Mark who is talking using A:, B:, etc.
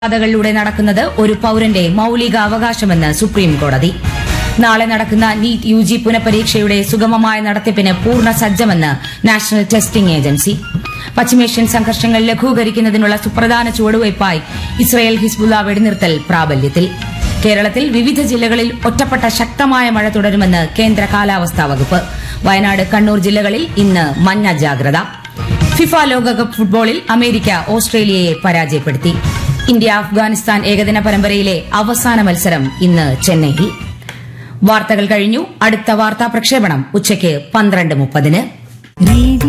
A: പാതകളിലൂടെ നടക്കുന്നത് ഒരു പൌരന്റെ മൌലിക അവകാശമെന്ന് സുപ്രീം കോടതി നാളെ നടക്കുന്ന നീറ്റ് യു ജി പുനഃപരീക്ഷയുടെ സുഗമമായ നടത്തിപ്പിന് പൂർണ്ണ സജ്ജമെന്ന് നാഷണൽ ടെസ്റ്റിംഗ് ഏജൻസി പശ്ചിമേഷ്യൻ സംഘർഷങ്ങൾ ലഘൂകരിക്കുന്നതിനുള്ള സുപ്രധാന ചുവടുവയ്പായി ഇസ്രയേൽ ഹിസ്ബുള്ള വെടിനിർത്തൽ പ്രാബല്യത്തിൽ കേരളത്തിൽ വിവിധ ജില്ലകളിൽ ഒറ്റപ്പെട്ട ശക്തമായ മഴ തുടരുമെന്ന് കേന്ദ്ര കാലാവസ്ഥാ വകുപ്പ് വയനാട് കണ്ണൂർ ജില്ലകളിൽ ഇന്ന് മഞ്ഞ ജാഗ്രത ഫിഫ ലോകകപ്പ് ഫുട്ബോളിൽ അമേരിക്ക ഓസ്ട്രേലിയയെ പരാജയപ്പെടുത്തി ഇന്ത്യ അഫ്ഗാനിസ്ഥാൻ ഏകദിന പരമ്പരയിലെ അവസാന മത്സരം ഇന്ന് ചെന്നൈയിൽ വാർത്തകൾ കഴിഞ്ഞു അടുത്ത വാർത്താ പ്രക്ഷേപണം ഉച്ചയ്ക്ക് പന്ത്രണ്ട് മുപ്പതിന്
B: റേഡിയോ